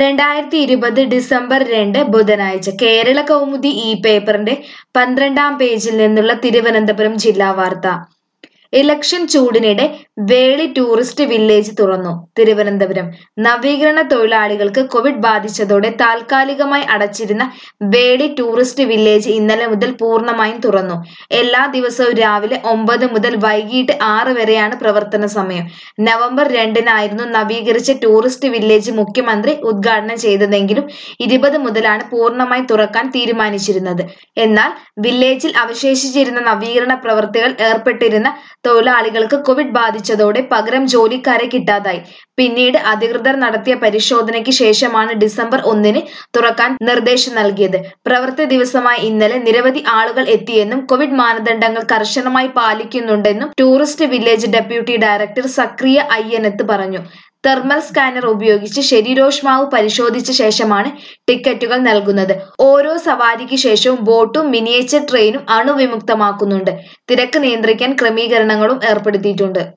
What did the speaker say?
രണ്ടായിരത്തി ഇരുപത് ഡിസംബർ രണ്ട് ബുധനാഴ്ച കേരള കൗമുദി ഈ പേപ്പറിന്റെ പന്ത്രണ്ടാം പേജിൽ നിന്നുള്ള തിരുവനന്തപുരം ജില്ലാ വാർത്ത ഇലക്ഷൻ ചൂടിനിടെ വേളി ടൂറിസ്റ്റ് വില്ലേജ് തുറന്നു തിരുവനന്തപുരം നവീകരണ തൊഴിലാളികൾക്ക് കോവിഡ് ബാധിച്ചതോടെ താൽക്കാലികമായി അടച്ചിരുന്ന വേളി ടൂറിസ്റ്റ് വില്ലേജ് ഇന്നലെ മുതൽ പൂർണ്ണമായും തുറന്നു എല്ലാ ദിവസവും രാവിലെ ഒമ്പത് മുതൽ വൈകിട്ട് ആറ് വരെയാണ് പ്രവർത്തന സമയം നവംബർ രണ്ടിനായിരുന്നു നവീകരിച്ച ടൂറിസ്റ്റ് വില്ലേജ് മുഖ്യമന്ത്രി ഉദ്ഘാടനം ചെയ്തതെങ്കിലും ഇരുപത് മുതലാണ് പൂർണ്ണമായി തുറക്കാൻ തീരുമാനിച്ചിരുന്നത് എന്നാൽ വില്ലേജിൽ അവശേഷിച്ചിരുന്ന നവീകരണ പ്രവർത്തികൾ ഏർപ്പെട്ടിരുന്ന തൊഴിലാളികൾക്ക് കോവിഡ് ബാധിച്ചതോടെ പകരം ജോലിക്കാരെ കിട്ടാതായി പിന്നീട് അധികൃതർ നടത്തിയ പരിശോധനയ്ക്ക് ശേഷമാണ് ഡിസംബർ ഒന്നിന് തുറക്കാൻ നിർദ്ദേശം നൽകിയത് പ്രവൃത്തി ദിവസമായ ഇന്നലെ നിരവധി ആളുകൾ എത്തിയെന്നും കോവിഡ് മാനദണ്ഡങ്ങൾ കർശനമായി പാലിക്കുന്നുണ്ടെന്നും tourist village deputy director Zakaria Ayyanath പറഞ്ഞു തെർമൽ സ്കാനർ ഉപയോഗിച്ച് ശരീരോഷ്മാവ് പരിശോധിച്ച ശേഷമാണ് ടിക്കറ്റുകൾ നൽകുന്നത് ഓരോ സവാരിക്ക് ശേഷവും ബോട്ടും മിനിയേച്ചർ ട്രെയിനും അണുവിമുക്തമാക്കുന്നുണ്ട് തിരക്ക് നിയന്ത്രിക്കാൻ ക്രമീകരണങ്ങളും ഏർപ്പെടുത്തിയിട്ടുണ്ട്